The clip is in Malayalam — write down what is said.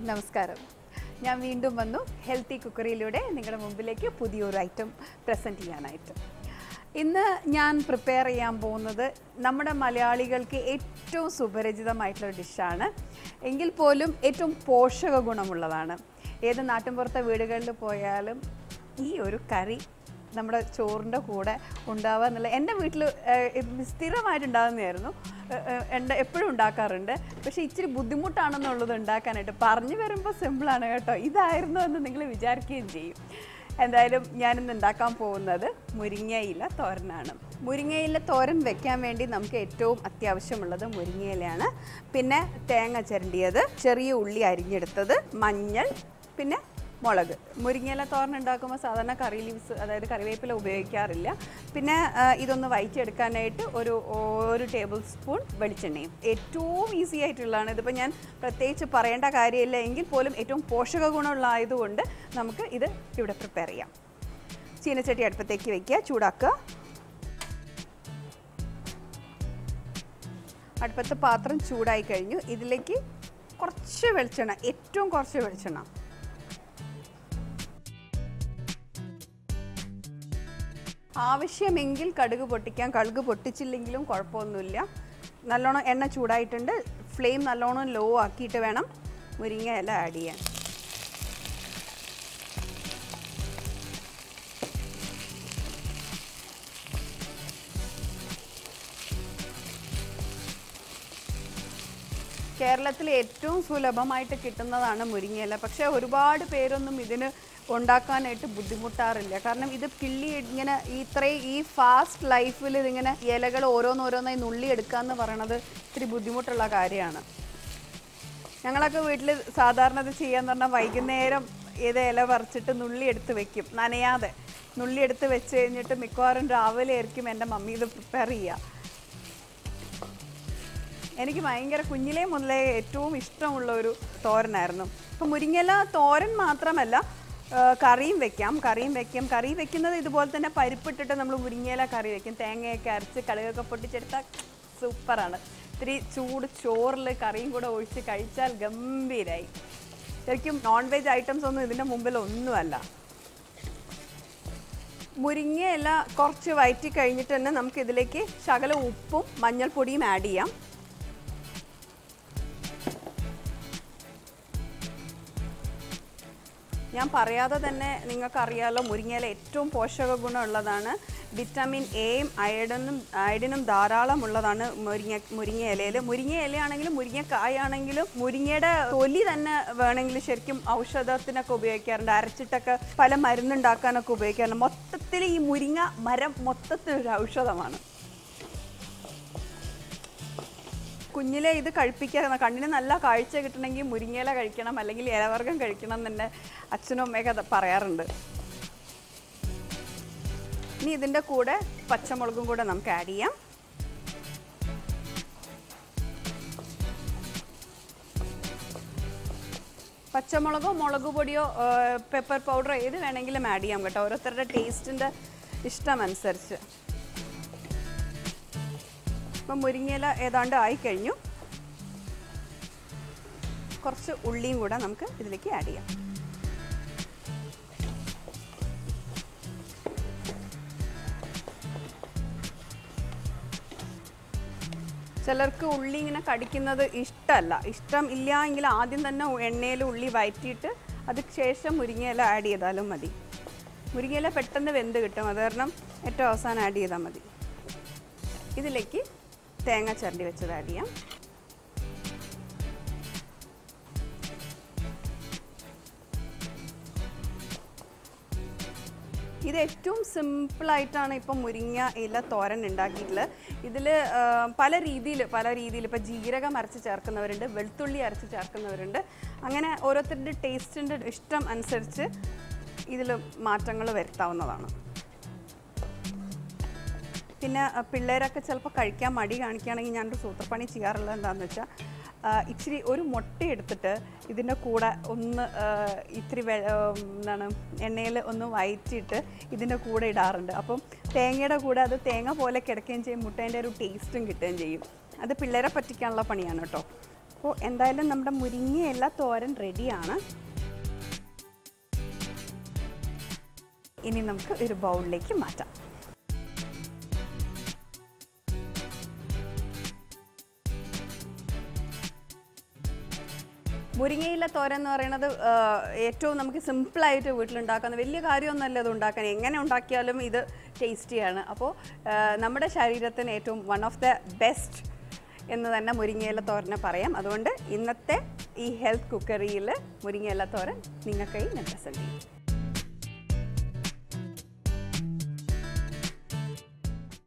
നമസ്കാരം ഞാൻ വീണ്ടും വന്നു ഹെൽത്തി കുക്കറിയിലൂടെ നിങ്ങളുടെ മുമ്പിലേക്ക് പുതിയൊരു ഐറ്റം പ്രസൻറ്റ് ചെയ്യാനായിട്ട് ഇന്ന് ഞാൻ പ്രിപ്പയർ ചെയ്യാൻ പോകുന്നത് നമ്മുടെ മലയാളികൾക്ക് ഏറ്റവും സുപരിചിതമായിട്ടുള്ള ഡിഷാണ് എങ്കിൽ പോലും ഏറ്റവും പോഷക ഗുണമുള്ളതാണ് ഏത് നാട്ടിൻപുറത്തെ വീടുകളിൽ പോയാലും ഈ ഒരു കറി നമ്മുടെ ചോറിൻ്റെ കൂടെ ഉണ്ടാവുക എന്നുള്ള എൻ്റെ വീട്ടിൽ സ്ഥിരമായിട്ടുണ്ടാകുന്നതായിരുന്നു എൻ്റെ എപ്പോഴും ഉണ്ടാക്കാറുണ്ട് പക്ഷേ ഇച്ചിരി ബുദ്ധിമുട്ടാണെന്നുള്ളത് ഉണ്ടാക്കാനായിട്ട് പറഞ്ഞു വരുമ്പോൾ സിമ്പിളാണ് കേട്ടോ ഇതായിരുന്നു എന്ന് നിങ്ങൾ വിചാരിക്കുകയും ചെയ്യും എന്തായാലും ഞാനിന്ന് ഉണ്ടാക്കാൻ പോകുന്നത് മുരിങ്ങയില തോരനാണ് മുരിങ്ങയില തോരൻ വെക്കാൻ വേണ്ടി നമുക്ക് ഏറ്റവും അത്യാവശ്യമുള്ളത് മുരിങ്ങയിലയാണ് പിന്നെ തേങ്ങ ചിരണ്ടിയത് ചെറിയ ഉള്ളി അരിഞ്ഞെടുത്തത് മഞ്ഞൾ പിന്നെ മുളക് മുരിങ്ങയില തോരൻ ഉണ്ടാക്കുമ്പോൾ സാധാരണ കറി ലീവ്സ് അതായത് കറിവേപ്പില ഉപയോഗിക്കാറില്ല പിന്നെ ആ, ഇതൊന്ന് വയറ്റിയെടുക്കാനായിട്ട് ഒരു ഒരു ടേബിൾ സ്പൂൺ വെളിച്ചെണ്ണയും ഏറ്റവും ഈസി ആയിട്ടുള്ളതാണ് ഇതിപ്പോൾ ഞാൻ പ്രത്യേകിച്ച് പറയേണ്ട കാര്യമില്ല എങ്കിൽ പോലും ഏറ്റവും പോഷക ഗുണമുള്ള ആയതുകൊണ്ട് നമുക്ക് ഇത് ഇവിടെ പ്രിപ്പയർ ചെയ്യാം ചീനച്ചട്ടി അടുപ്പത്തേക്ക് വെക്കുക ചൂടാക്കുക അടുപ്പത്ത് പാത്രം ചൂടായി കഴിഞ്ഞു ഇതിലേക്ക് കുറച്ച് വെളിച്ചെണ്ണ ഏറ്റവും കുറച്ച് വെളിച്ചെണ്ണ ആവശ്യമെങ്കിൽ കടുക് പൊട്ടിക്കാം കടുക് പൊട്ടിച്ചില്ലെങ്കിലും കുഴപ്പമൊന്നുമില്ല നല്ലോണം എണ്ണ ചൂടായിട്ടുണ്ട് ഫ്ലെയിം നല്ലോണം ലോ ആക്കിയിട്ട് വേണം മുരിങ്ങ ഇല ആഡ് ചെയ്യാൻ കേരളത്തിൽ ഏറ്റവും സുലഭമായിട്ട് കിട്ടുന്നതാണ് മുരിങ്ങയില പക്ഷേ ഒരുപാട് പേരൊന്നും ഇതിന് ഉണ്ടാക്കാനായിട്ട് ബുദ്ധിമുട്ടാറില്ല കാരണം ഇത് കിള്ളി ഇങ്ങനെ ഈ ഇത്രയും ഈ ഫാസ്റ്റ് ലൈഫിൽ ഇതിങ്ങനെ ഇലകൾ ഓരോന്നോരോന്നായി നുള്ളി എടുക്കുക എന്ന് പറയണത് ഇത്തിരി ബുദ്ധിമുട്ടുള്ള കാര്യമാണ് ഞങ്ങളൊക്കെ വീട്ടിൽ സാധാരണ ഇത് ചെയ്യാന്ന് പറഞ്ഞാൽ വൈകുന്നേരം ഇത് ഇല പറിച്ചിട്ട് നുള്ളി എടുത്ത് വെക്കും നനയാതെ നുള്ളി എടുത്ത് വെച്ച് കഴിഞ്ഞിട്ട് മിക്കവാറും രാവിലെ ആയിരിക്കും എൻ്റെ മമ്മി ഇത് പ്രിപ്പയർ ചെയ്യുക എനിക്ക് ഭയങ്കര കുഞ്ഞിലേ മുതലേ ഏറ്റവും ഇഷ്ടമുള്ള ഒരു തോരനായിരുന്നു അപ്പം മുരിങ്ങയില തോരൻ മാത്രമല്ല ആ, കറിയും വെക്കാം കറിയും വെക്കാം കറി വെക്കുന്നത് ഇതുപോലെ തന്നെ പരിപ്പിട്ടിട്ട് നമ്മൾ മുരിങ്ങയില കറി വെക്കും തേങ്ങയൊക്കെ അരച്ച് കടുകൊക്കെ പൊട്ടിച്ചെടുത്താൽ സൂപ്പറാണ് ഇത്തിരി ചൂട് ചോറിൽ കറിയും കൂടെ ഒഴിച്ച് കഴിച്ചാൽ ഗംഭീരായി ശരിക്കും നോൺ വെജ് ഐറ്റംസ് ഒന്നും ഇതിൻ്റെ മുമ്പിൽ ഒന്നുമല്ല മുരിങ്ങയില കുറച്ച് വയറ്റി കഴിഞ്ഞിട്ട് തന്നെ നമുക്ക് ഇതിലേക്ക് ശകല ഉപ്പും മഞ്ഞൾപ്പൊടിയും ആഡ് ചെയ്യാം ഞാൻ പറയാതെ തന്നെ നിങ്ങൾക്കറിയാലോ മുരിങ്ങയില ഏറ്റവും പോഷക ഗുണമുള്ളതാണ് വിറ്റാമിൻ എയും അയഡനും അയഡിനും ധാരാളം ഉള്ളതാണ് മുരിങ്ങ മുരിങ്ങ ഇലയിൽ മുരിങ്ങ ഇലയാണെങ്കിലും മുരിങ്ങക്കായാണെങ്കിലും മുരിങ്ങയുടെ തൊലി തന്നെ വേണമെങ്കിൽ ശരിക്കും ഔഷധത്തിനൊക്കെ ഉപയോഗിക്കാറുണ്ട് അരച്ചിട്ടൊക്കെ പല മരുന്നുണ്ടാക്കാനൊക്കെ ഉപയോഗിക്കാറുണ്ട് മൊത്തത്തിൽ ഈ മുരിങ്ങ മരം മൊത്തത്തിലൊരു ഔഷധമാണ് കുഞ്ഞിലെ ഇത് കഴിപ്പിക്കാറുണ്ട് കണ്ണിന് നല്ല കാഴ്ച കിട്ടണമെങ്കിൽ മുരിങ്ങയില കഴിക്കണം അല്ലെങ്കിൽ ഇലവർഗ്ഗം കഴിക്കണം എന്ന് എൻ്റെ അച്ഛനും അമ്മയൊക്കെ അത് പറയാറുണ്ട് ഇനി ഇതിൻ്റെ കൂടെ പച്ചമുളകും കൂടെ നമുക്ക് ആഡ് ചെയ്യാം പച്ചമുളകോ മുളക് പൊടിയോ പെപ്പർ പൗഡറോ ഏത് വേണമെങ്കിലും ആഡ് ചെയ്യാം കേട്ടോ ഓരോരുത്തരുടെ ടേസ്റ്റിൻ്റെ ഇഷ്ടമനുസരിച്ച് ഇപ്പം മുരിങ്ങയില ഏതാണ്ട് ആയിക്കഴിഞ്ഞു കുറച്ച് ഉള്ളിയും കൂടെ നമുക്ക് ഇതിലേക്ക് ആഡ് ചെയ്യാം ചിലർക്ക് ഉള്ളി ഇങ്ങനെ കടിക്കുന്നത് ഇഷ്ടമല്ല ഇഷ്ടം ഇല്ല എങ്കിൽ ആദ്യം തന്നെ എണ്ണയിൽ ഉള്ളി വയറ്റിയിട്ട് അതിന് ശേഷം മുരിങ്ങയില ആഡ് ചെയ്താലും മതി മുരിങ്ങയില പെട്ടെന്ന് വെന്ത് കിട്ടും അത് കാരണം ഏറ്റവും അവസാനം ആഡ് ചെയ്താൽ മതി ഇതിലേക്ക് തേങ്ങ ചിരണ്ടി വെച്ചത് ആഡ് ചെയ്യാം ഇത് ഏറ്റവും സിമ്പിളായിട്ടാണ് ഇപ്പം മുരിങ്ങ ഇല തോരൻ ഉണ്ടാക്കിയിട്ടുള്ളത് ഇതിൽ പല രീതിയിൽ പല രീതിയിൽ ഇപ്പോൾ ജീരകം അരച്ച് ചേർക്കുന്നവരുണ്ട് വെളുത്തുള്ളി അരച്ച് ചേർക്കുന്നവരുണ്ട് അങ്ങനെ ഓരോരുത്തരുടെ ടേസ്റ്റിൻ്റെ ഇഷ്ടം അനുസരിച്ച് ഇതിൽ മാറ്റങ്ങൾ വരുത്താവുന്നതാണ് പിന്നെ അഹ് പിള്ളേരൊക്കെ ചിലപ്പോൾ കഴിക്കാൻ മടി കാണിക്കുകയാണെങ്കിൽ ഞാനൊരു സൂത്രപ്പണി ചെയ്യാറുള്ളത് എന്താണെന്ന് വെച്ചാൽ ഇച്ചിരി ഒരു മുട്ട എടുത്തിട്ട് ഇതിൻ്റെ കൂടെ ഒന്ന് ആ, ഇത്തിരി വെ ആ, എന്താണ് എണ്ണയിൽ ഒന്ന് വയറ്റിയിട്ട് ഇതിൻ്റെ കൂടെ ഇടാറുണ്ട് അപ്പം തേങ്ങയുടെ കൂടെ അത് തേങ്ങ പോലെ കിടക്കുകയും ചെയ്യും മുട്ടേൻ്റെ ഒരു ടേസ്റ്റും കിട്ടുകയും ചെയ്യും അത് പിള്ളേരെ പറ്റിക്കാനുള്ള പണിയാണ് കേട്ടോ അപ്പോൾ എന്തായാലും നമ്മുടെ മുരിങ്ങയില തോരൻ റെഡിയാണ് ഇനി നമുക്ക് ഒരു ബൗളിലേക്ക് മാറ്റാം മുരിങ്ങയില തോരൻ എന്ന് പറയുന്നത് ആ, ഏറ്റവും നമുക്ക് സിമ്പിളായിട്ട് വീട്ടിലുണ്ടാക്കുന്ന വലിയ കാര്യമൊന്നുമല്ല ഇത് ഉണ്ടാക്കാൻ എങ്ങനെ ഉണ്ടാക്കിയാലും ഇത് ടേസ്റ്റിയാണ് അപ്പോൾ നമ്മുടെ ശരീരത്തിന് ഏറ്റവും വൺ ഓഫ് ദ ബെസ്റ്റ് എന്ന് തന്നെ മുരിങ്ങയില തോരനെ പറയാം അതുകൊണ്ട് ഇന്നത്തെ ഈ ഹെൽത്ത് കുക്കറിയിൽ മുരിങ്ങയില തോരൻ നിങ്ങൾക്കായി ഞാൻ പ്രസൻറ്റ് ചെയ്യും